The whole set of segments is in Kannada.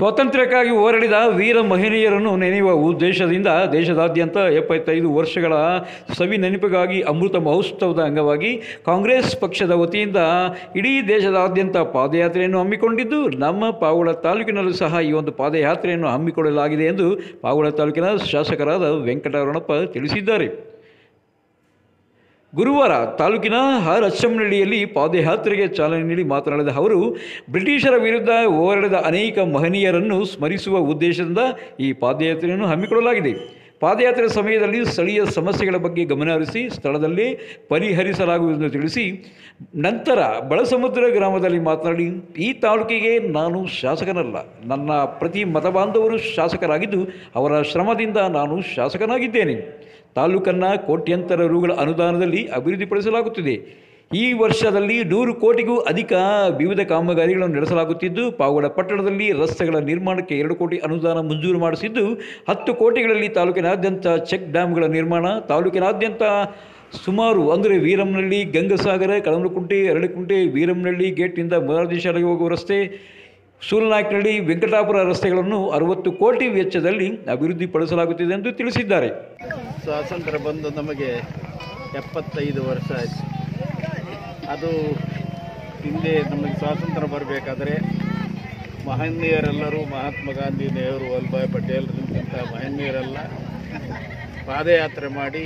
ಸ್ವಾತಂತ್ರ್ಯಕ್ಕಾಗಿ ಹೋರಾಡಿದ ವೀರ ಮಹಿಳೆಯರನ್ನು ನೆನೆಯುವ ಉದ್ದೇಶದಿಂದ ದೇಶದಾದ್ಯಂತ ಎಪ್ಪತ್ತೈದು ವರ್ಷಗಳ ಸವಿ ನೆನಪಿಗಾಗಿ ಅಮೃತ ಮಹೋತ್ಸವದ ಅಂಗವಾಗಿ ಕಾಂಗ್ರೆಸ್ ಪಕ್ಷದ ವತಿಯಿಂದ ಇಡೀ ದೇಶದಾದ್ಯಂತ ಪಾದಯಾತ್ರೆಯನ್ನು ಹಮ್ಮಿಕೊಂಡಿದ್ದು ನಮ್ಮ ಪಾವಗಡ ತಾಲೂಕಿನಲ್ಲೂ ಸಹ ಈ ಒಂದು ಪಾದಯಾತ್ರೆಯನ್ನು ಹಮ್ಮಿಕೊಳ್ಳಲಾಗಿದೆ ಎಂದು ಪಾವಗಡ ತಾಲೂಕಿನ ಶಾಸಕರಾದ ವೆಂಕಟರಮಣಪ್ಪ ತಿಳಿಸಿದ್ದಾರೆ ಗುರುವಾರ ತಾಲೂಕಿನ ಆರ್ ಅಚ್ಚಂನಹಳ್ಳಿಯಲ್ಲಿ ಪಾದಯಾತ್ರೆಗೆ ಚಾಲನೆ ನೀಡಿ ಮಾತನಾಡಿದ ಅವರು ಬ್ರಿಟಿಷರ ವಿರುದ್ಧ ಹೋರಾಡಿದ ಅನೇಕ ಮಹನೀಯರನ್ನು ಸ್ಮರಿಸುವ ಉದ್ದೇಶದಿಂದ ಈ ಪಾದಯಾತ್ರೆಯನ್ನು ಹಮ್ಮಿಕೊಳ್ಳಲಾಗಿದೆ ಪಾದಯಾತ್ರೆ ಸಮಯದಲ್ಲಿ ಸ್ಥಳೀಯ ಸಮಸ್ಯೆಗಳ ಬಗ್ಗೆ ಗಮನಹರಿಸಿ ಸ್ಥಳದಲ್ಲಿ ಪರಿಹರಿಸಲಾಗುವುದೆಂದು ತಿಳಿಸಿ ನಂತರ ಬಳಸಮುದ್ರ ಗ್ರಾಮದಲ್ಲಿ ಮಾತನಾಡಿ ಈ ತಾಲೂಕಿಗೆ ನಾನು ಶಾಸಕನಲ್ಲ ನನ್ನ ಪ್ರತಿ ಮತಬಾಂಧವರು ಶಾಸಕರಾಗಿದ್ದು ಅವರ ಶ್ರಮದಿಂದ ನಾನು ಶಾಸಕನಾಗಿದ್ದೇನೆ ತಾಲೂಕನ್ನು ಕೋಟ್ಯಂತರ ರುಗಳ ಅನುದಾನದಲ್ಲಿ ಅಭಿವೃದ್ಧಿಪಡಿಸಲಾಗುತ್ತಿದೆ ಈ ವರ್ಷದಲ್ಲಿ ನೂರು ಕೋಟಿಗೂ ಅಧಿಕ ವಿವಿಧ ಕಾಮಗಾರಿಗಳನ್ನು ನಡೆಸಲಾಗುತ್ತಿದ್ದು ಪಾವಗಡ ಪಟ್ಟಣದಲ್ಲಿ ರಸ್ತೆಗಳ ನಿರ್ಮಾಣಕ್ಕೆ ಎರಡು ಕೋಟಿ ಅನುದಾನ ಮಂಜೂರು ಮಾಡಿಸಿದ್ದು ಹತ್ತು ಕೋಟಿಗಳಲ್ಲಿ ತಾಲೂಕಿನಾದ್ಯಂತ ಚೆಕ್ ಡ್ಯಾಮ್ಗಳ ನಿರ್ಮಾಣ ತಾಲೂಕಿನಾದ್ಯಂತ ಸುಮಾರು ಅಂದರೆ ವೀರಮ್ಮನಹಳ್ಳಿ ಗಂಗಸಾಗರ ಕಳಮರಕುಂಟೆ ಎರಡಕುಂಟೆ ವೀರಮ್ಮನಹಳ್ಳಿ ಗೇಟ್ನಿಂದ ಮೊರಾರ್ಜಿ ಶಾಲೆಗೆ ಹೋಗುವ ರಸ್ತೆ ಸೂಲನಾಯ್ಕನಹಳ್ಳಿ ವೆಂಕಟಾಪುರ ರಸ್ತೆಗಳನ್ನು ಅರವತ್ತು ಕೋಟಿ ವೆಚ್ಚದಲ್ಲಿ ಅಭಿವೃದ್ಧಿಪಡಿಸಲಾಗುತ್ತಿದೆ ಎಂದು ತಿಳಿಸಿದ್ದಾರೆ ಸ್ವಾತಂತ್ರ್ಯ ಬಂದು ನಮಗೆ ಎಪ್ಪತ್ತೈದು ವರ್ಷ ಆಯಿತು ಅದು ಹಿಂದೆ ನಮಗೆ ಸ್ವಾತಂತ್ರ್ಯ ಬರಬೇಕಾದ್ರೆ ಮಹನೀಯರೆಲ್ಲರೂ ಮಹಾತ್ಮ ಗಾಂಧಿ ನೆಹರು ವಲ್ಲಭಾಯ್ ಪಟೇಲ್ ಇಂಥ ಮಹನೀಯರೆಲ್ಲ ಪಾದಯಾತ್ರೆ ಮಾಡಿ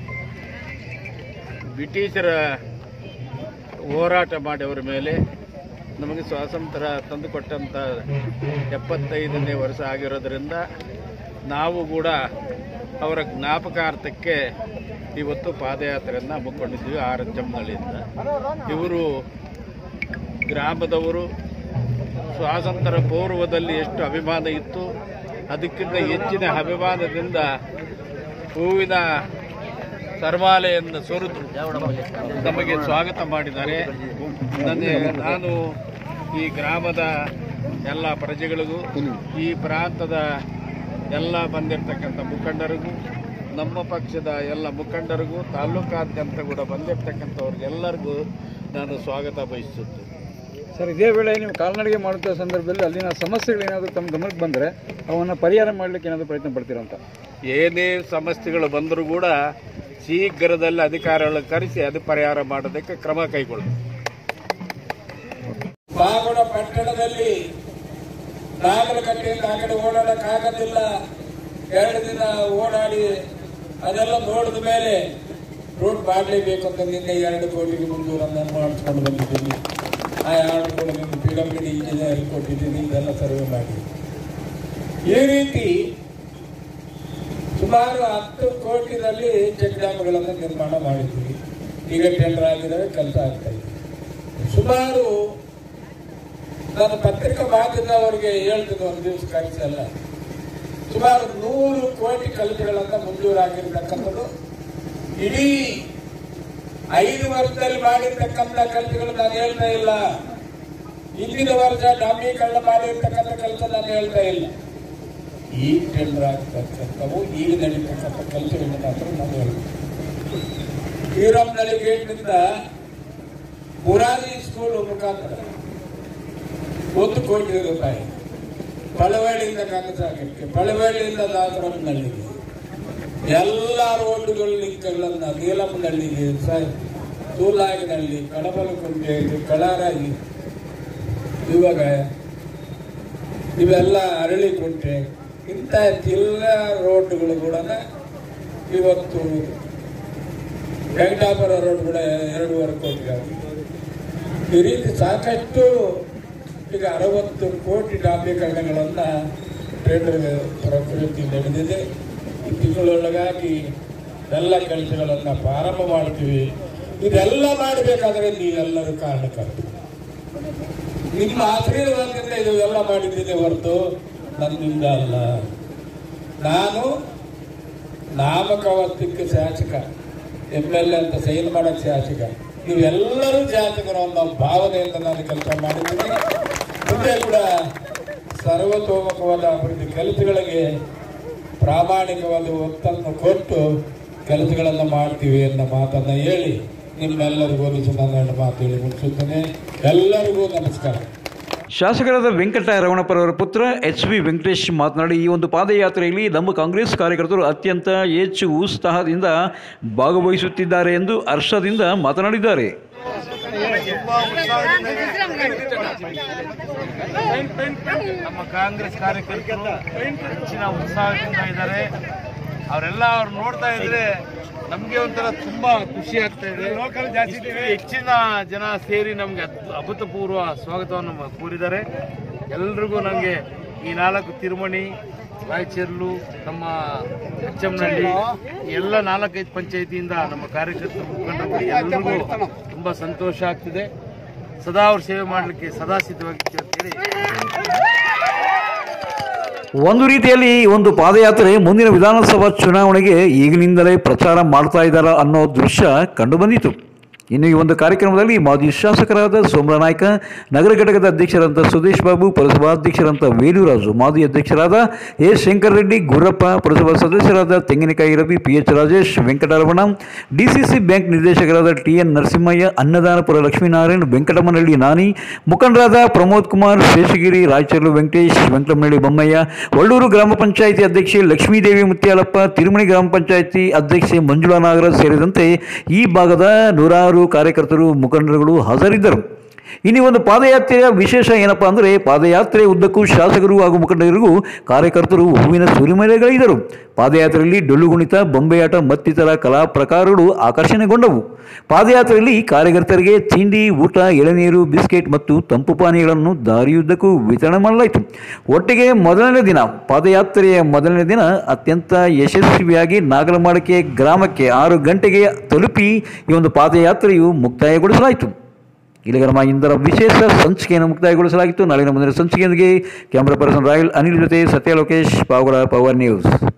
ಬ್ರಿಟಿಷರ ಹೋರಾಟ ಮಾಡಿ ಅವರ ಮೇಲೆ ನಮಗೆ ಸ್ವಾತಂತ್ರ್ಯ ತಂದುಕೊಟ್ಟಂಥ ಎಪ್ಪತ್ತೈದನೇ ವರ್ಷ ಆಗಿರೋದ್ರಿಂದ ನಾವು ಕೂಡ ಅವರ ಜ್ಞಾಪಕಾರ್ಥಕ್ಕೆ ಇವತ್ತು ಪಾದಯಾತ್ರೆಯನ್ನು ಹಮ್ಮಿಕೊಂಡಿದ್ದೀವಿ ಆರ್ ಜಮ್ನಳ್ಳಿಯಿಂದ ಇವರು ಗ್ರಾಮದವರು ಸ್ವಾತಂತ್ರ್ಯ ಪೂರ್ವದಲ್ಲಿ ಎಷ್ಟು ಅಭಿಮಾನ ಇತ್ತು ಅದಕ್ಕಿಂತ ಹೆಚ್ಚಿನ ಅಭಿಮಾನದಿಂದ ಹೂವಿನ ಸರ್ಮಾಲೆಯನ್ನು ಸುರಿದು ನಮಗೆ ಸ್ವಾಗತ ಮಾಡಿದ್ದಾರೆ ನನಗೆ ನಾನು ಈ ಗ್ರಾಮದ ಎಲ್ಲ ಪ್ರಜೆಗಳಿಗೂ ಈ ಪ್ರಾಂತದ ಎಲ್ಲ ಬಂದಿರತಕ್ಕಂಥ ಮುಖಂಡರಿಗೂ ನಮ್ಮ ಪಕ್ಷದ ಎಲ್ಲ ಮುಖಂಡರಿಗೂ ತಾಲೂಕಾದ್ಯಂತ ಕೂಡ ಬಂದಿರತಕ್ಕಂಥವ್ರಿಗೆಲ್ಲರಿಗೂ ನಾನು ಸ್ವಾಗತ ಬಯಸುತ್ತೇನೆ ಸರ್ ಇದೇ ವೇಳೆ ನೀವು ಕಾಲ್ನಡಿಗೆ ಮಾಡುತ್ತಿರುವ ಸಂದರ್ಭದಲ್ಲಿ ಅಲ್ಲಿನ ಸಮಸ್ಯೆಗಳೇನಾದರೂ ತಮ್ಮ ಗಮನಕ್ಕೆ ಬಂದರೆ ಅವನ್ನು ಪರಿಹಾರ ಮಾಡಲಿಕ್ಕೆ ಏನಾದರೂ ಪ್ರಯತ್ನ ಪಡ್ತೀರಾ ಅಂತ ಏನೇ ಸಮಸ್ಯೆಗಳು ಬಂದರೂ ಕೂಡ ಶೀಘ್ರದಲ್ಲಿ ಅಧಿಕಾರಿಗಳನ್ನು ಕರೆಸಿ ಅದು ಪರಿಹಾರ ಮಾಡೋದಕ್ಕೆ ಕ್ರಮ ಕೈಗೊಳ್ಳಿ ಬಾಗುಡ ಪಟ್ಟಣದಲ್ಲಿ ನಾಗಲಕಟ್ಟೆಯಿಂದ ಆ ಕಡೆ ಓಡಾಡಕ್ಕಾಗೋದಿಲ್ಲ ಎರಡು ದಿನ ಓಡಾಡಿ ಅದೆಲ್ಲ ನೋಡಿದ ಮೇಲೆ ರೋಡ್ ಮಾಡಲೇಬೇಕು ಅಂತ ನಿನ್ನೆ ಎರಡು ಕೋಟಿಗೆ ಮುಂದೂರನ್ನು ಮಾಡಿಸ್ಕೊಂಡು ಬಂದಿದ್ದೀನಿ ಆ ಎರಡು ಕೋಟಿ ನಿಮ್ಗೆ ಪಿ ಡಬ್ಲ್ಯೂ ಡಿ ಇಂಜಿನಿಯರ್ ಕೊಟ್ಟಿದ್ದೀನಿ ಇದೆಲ್ಲ ಸರ್ವೆ ಮಾಡಿ ಈ ರೀತಿ ಸುಮಾರು ಹತ್ತು ಕೋಟಿನಲ್ಲಿ ಚೆಕ್ ಡ್ಯಾಮ್ಗಳನ್ನು ನಿರ್ಮಾಣ ಮಾಡಿದ್ದೀವಿ ಈಗ ಟೆಂಡರ್ ಆಗಿದ್ದಾವೆ ಕೆಲಸ ಆಗ್ತಾ ಇದೆ ಸುಮಾರು ನಾನು ಪತ್ರಿಕಾ ಮಾಧ್ಯಮದವರಿಗೆ ಹೇಳ್ತೀನಿ ಒಂದು ದಿವಸ ಕಳಿಸಲ್ಲ ಸುಮಾರು ನೂರು ಕೋಟಿ ಕಲ್ಪಿಗಳನ್ನ ಮಂಜೂರಾಗಿರ್ತಕ್ಕಂಥದ್ದು ಇಡೀ ಐದು ವರ್ಷದಲ್ಲಿ ಮಾಡಿರ್ತಕ್ಕಂಥ ಕಲ್ಪಿಗಳು ನಾನು ಹೇಳ್ತಾ ಇಲ್ಲ ಹಿಂದಿನ ವರ್ಷ ಡಾಂಬೀಕರಣ ಮಾಡಿರ್ತಕ್ಕಂಥ ಕೆಲಸ ನಾನು ಹೇಳ್ತಾ ಇಲ್ಲ ಈಗ ಟೆಂಡರ್ ಆಗ್ತಕ್ಕಂಥವು ಈಗ ನಡೀತಕ್ಕಂಥ ಕೆಲಸಗಳನ್ನ ಮಾತ್ರ ನಾನು ಹೇಳ್ತೀನಿ ಶ್ರೀರಾಮ್ನಳ್ಳಿ ಗೇಟ್ನಿಂದ ಮುರಾರಿ ಸ್ಕೂಲ್ ಮುಖಾಂತರ ಒಂದು ಕೋಟಿ ರೂಪಾಯಿ ಪಳವಳ್ಳಿಯಿಂದ ಕಾಕಸಾಗಕ್ಕೆ ಪಳವಳ್ಳಿಯಿಂದ ದಾಸರಮ್ಮನಹಳ್ಳಿಗೆ ಎಲ್ಲ ರೋಡ್ಗಳು ಲಿಂಕ್ಗಳನ್ನ ನೀಲಮ್ಮನಹಳ್ಳಿಗೆ ತೂಲಾಗಿನಹಳ್ಳಿ ಕಡಬಲಕುಂಟೆ ಕಳಾರಾಗಿ ಇವಾಗ ಇವೆಲ್ಲ ಅರಳಿಕುಂಟೆ ಇಂಥ ಎಲ್ಲ ರೋಡ್ಗಳು ಕೂಡ ಇವತ್ತು ವೆಂಕಟಾಪುರ ರೋಡ್ ಕೂಡ ಎರಡೂವರೆ ಕೋಟಿ ಆಗಿದೆ ಈ ರೀತಿ ಸಾಕಷ್ಟು ಈಗ ಅರವತ್ತು ಕೋಟಿ ಡಾಂಬೀಕರಣಗಳನ್ನು ಟೆಂಡರ್ ಪ್ರಕೃತಿ ನಡೆದಿದೆ ಈ ತಿಂಗಳೊಳಗಾಗಿ ಎಲ್ಲ ಕೆಲಸಗಳನ್ನು ಪ್ರಾರಂಭ ಮಾಡ್ತೀವಿ ಇದೆಲ್ಲ ಮಾಡಬೇಕಾದ್ರೆ ನೀವೆಲ್ಲರೂ ಕಾರಣಕರ್ತರು ನಿಮ್ಮ ಆಶೀರ್ವಾದದಿಂದ ಇದು ಎಲ್ಲ ಮಾಡಿದ್ದೀನಿ ಹೊರತು ನನ್ನಿಂದ ಅಲ್ಲ ನಾನು ನಾಮಕವತ್ತಕ್ಕೆ ಶಾಸಕ ಎಮ್ ಎಲ್ ಎ ಅಂತ ಸೈನ್ ಮಾಡಕ್ ಶಾಸಕ ನೀವೆಲ್ಲರೂ ಶಾಸಕರು ಅನ್ನೋ ಭಾವನೆಯಿಂದ ನಾನು ಕೆಲಸ ಮಾಡಿದ್ದೀನಿ ಮುಂದೆ ಕೂಡ ಸರ್ವತೋಮುಖವಾದ ಅಭಿವೃದ್ಧಿ ಕೆಲಸಗಳಿಗೆ ಪ್ರಾಮಾಣಿಕವಾದ ಒತ್ತನ್ನು ಕೊಟ್ಟು ಕೆಲಸಗಳನ್ನು ಮಾಡ್ತೀವಿ ಅನ್ನೋ ಮಾತನ್ನು ಹೇಳಿ ನಿಮ್ಮೆಲ್ಲರಿಗೂ ಒಂದು ನನ್ನ ಎರಡು ಮಾತು ಹೇಳಿ ಮುಗಿಸುತ್ತೇನೆ ಎಲ್ಲರಿಗೂ ನಮಸ್ಕಾರ ಶಾಸಕರಾದ ವೆಂಕಟ ರಮಣಪ್ಪರವರ ಪುತ್ರ ಎಚ್ ವಿ ವೆಂಕಟೇಶ್ ಮಾತನಾಡಿ ಈ ಒಂದು ಪಾದಯಾತ್ರೆಯಲ್ಲಿ ನಮ್ಮ ಕಾಂಗ್ರೆಸ್ ಕಾರ್ಯಕರ್ತರು ಅತ್ಯಂತ ಹೆಚ್ಚು ಉತ್ಸಾಹದಿಂದ ಭಾಗವಹಿಸುತ್ತಿದ್ದಾರೆ ಎಂದು ಹರ್ಷದಿಂದ ಮಾತನಾಡಿದ್ದಾರೆ ನಮ್ಮ ಕಾಂಗ್ರೆಸ್ ಕಾರ್ಯಕರ್ತರು ಹೆಚ್ಚಿನ ಉತ್ಸಾಹದಿಂದ ಇದ್ದಾರೆ ಅವರೆಲ್ಲ ಅವ್ರು ನೋಡ್ತಾ ಇದ್ರೆ ನಮ್ಗೆ ಒಂಥರ ತುಂಬಾ ಖುಷಿ ಆಗ್ತಾ ಇದೆ ಇಷ್ಟು ಹೆಚ್ಚಿನ ಜನ ಸೇರಿ ನಮ್ಗೆ ಅದ್- ಅಭೂತಪೂರ್ವ ಸ್ವಾಗತವನ್ನು ಕೋರಿದ್ದಾರೆ ಎಲ್ರಿಗೂ ನನಗೆ ಈ ನಾಲ್ಕು ತಿರುಮಣಿ ರಾಯಚೂರು ನಮ್ಮ ಎಚ್ಚಂನಹಳ್ಳಿ ಎಲ್ಲ ನಾಲ್ಕೈದು ಪಂಚಾಯತಿಯಿಂದ ನಮ್ಮ ಕಾರ್ಯಕರ್ತರು ಮುಖಂಡರು ಎಲ್ರಿಗೂ ತುಂಬಾ ಸಂತೋಷ ಆಗ್ತಿದೆ ಸದಾ ಅವ್ರ ಸೇವೆ ಮಾಡಲಿಕ್ಕೆ ಸದಾ ಸಿದ್ಧವಾಗಿರ್ತೀವಿ ಅಂತೇಳಿ ಒಂದು ರೀತಿಯಲ್ಲಿ ಈ ಒಂದು ಪಾದಯಾತ್ರೆ ಮುಂದಿನ ವಿಧಾನಸಭಾ ಚುನಾವಣೆಗೆ ಈಗಿನಿಂದಲೇ ಪ್ರಚಾರ ಮಾಡ್ತಾ ಇದ್ದಾರಾ ಅನ್ನೋ ದೃಶ್ಯ ಕಂಡುಬಂದಿತು ಇನ್ನು ಈ ಒಂದು ಕಾರ್ಯಕ್ರಮದಲ್ಲಿ ಮಾಜಿ ಶಾಸಕರಾದ ಸೋಮರ ನಾಯ್ಕ ನಗರ ಘಟಕದ ಅಧ್ಯಕ್ಷರಾದ ಸುದೇಶ್ ಬಾಬು ಪುರಸಭಾಧ್ಯಕ್ಷರಂತ ವೇಲುರಾಜು ಮಾಜಿ ಅಧ್ಯಕ್ಷರಾದ ಎ ಶಂಕರ್ ರೆಡ್ಡಿ ಗುರಪ್ಪ ಪುರಸಭಾ ಸದಸ್ಯರಾದ ತೆಂಗಿನಕಾಯಿ Ravi P H Rajesh Venkataramana DCC bank ನಿರ್ದೇಶಕರಾದ ಟಿ ಎನ್ ನರಸಿಂಹಯ್ಯ ಅನ್ನದಾನಪುರ ಲಕ್ಷ್ಮೀನಾರಾಯಣ್ ವೆಂಕಟಮ್ಮನಹಳ್ಳಿ ನಾನಿ ಮುಖಂಡರಾದ ಪ್ರಮೋದ್ ಕುಮಾರ್ ಶೇಷಗಿರಿ ರಾಯಚೂರು ವೆಂಕಟೇಶ್ ವೆಂಕಟಮ್ಮನಹಳ್ಳಿ ಬೊಮ್ಮಯ್ಯ ಒಳ್ಳೂರು ಗ್ರಾಮ ಪಂಚಾಯಿತಿ ಅಧ್ಯಕ್ಷೆ ಲಕ್ಷ್ಮೀದೇವಿ ಮುತ್ಯಾಲಪ್ಪ ತಿರುಮಣಿ ಗ್ರಾಮ ಪಂಚಾಯಿತಿ ಅಧ್ಯಕ್ಷೆ ಮಂಜುಳಾ ನಾಗರಾಜ್ ಸೇರಿದಂತೆ ಈ ಭಾಗದ ನೂರಾರು ಕಾರ್ಯಕರ್ತರು ಮುಖಂಡರುಗಳು ಹಾಜರಿದ್ದರು ಇನ್ನು ಈ ಒಂದು ಪಾದಯಾತ್ರೆಯ ವಿಶೇಷ ಏನಪ್ಪಾ ಅಂದರೆ ಪಾದಯಾತ್ರೆ ಉದ್ದಕ್ಕೂ ಶಾಸಕರು ಹಾಗೂ ಮುಖಂಡರಿಗೂ ಕಾರ್ಯಕರ್ತರು ಹೂವಿನ ಸುರಿಮಳೆಗಳಿದ್ದರು ಪಾದಯಾತ್ರೆಯಲ್ಲಿ ಡೊಳ್ಳು ಕುಣಿತ ಬೊಂಬೆಯಾಟ ಮತ್ತಿತರ ಕಲಾ ಪ್ರಕಾರಗಳು ಆಕರ್ಷಣೆಗೊಂಡವು ಪಾದಯಾತ್ರೆಯಲ್ಲಿ ಕಾರ್ಯಕರ್ತರಿಗೆ ತಿಂಡಿ ಊಟ ಎಳನೀರು ಬಿಸ್ಕೆಟ್ ಮತ್ತು ತಂಪು ಪಾನೀಯಗಳನ್ನು ದಾರಿಯುದ್ದಕ್ಕೂ ವಿತರಣೆ ಮಾಡಲಾಯಿತು ಒಟ್ಟಿಗೆ ಮೊದಲನೇ ದಿನ ಪಾದಯಾತ್ರೆಯ ಮೊದಲನೇ ದಿನ ಅತ್ಯಂತ ಯಶಸ್ವಿಯಾಗಿ ನಾಗಲಮಾಡಕೆ ಗ್ರಾಮಕ್ಕೆ ಆರು ಗಂಟೆಗೆ ತಲುಪಿ ಈ ಒಂದು ಪಾದಯಾತ್ರೆಯು ಮುಕ್ತಾಯಗೊಳಿಸಲಾಯಿತು ಇಲ್ಲಿಗೆ ನಮ್ಮ ಇಂದರ ವಿಶೇಷ ಸಂಚಿಕೆಯನ್ನು ಮುಕ್ತಾಯಗೊಳಿಸಲಾಗಿತ್ತು ನಾಳಿನ ಮುಂದಿನ ಸಂಚಿಕೆಯೊಂದಿಗೆ ಕ್ಯಾಮ್ರಾ ಪರ್ಸನ್ ರಾಯಲ್ ಅನಿಲ್ ಜೊತೆ ಸತ್ಯ ಲೋಕೇಶ್ ಪಾವಗಡ ಪವರ್ ನ್ಯೂಸ್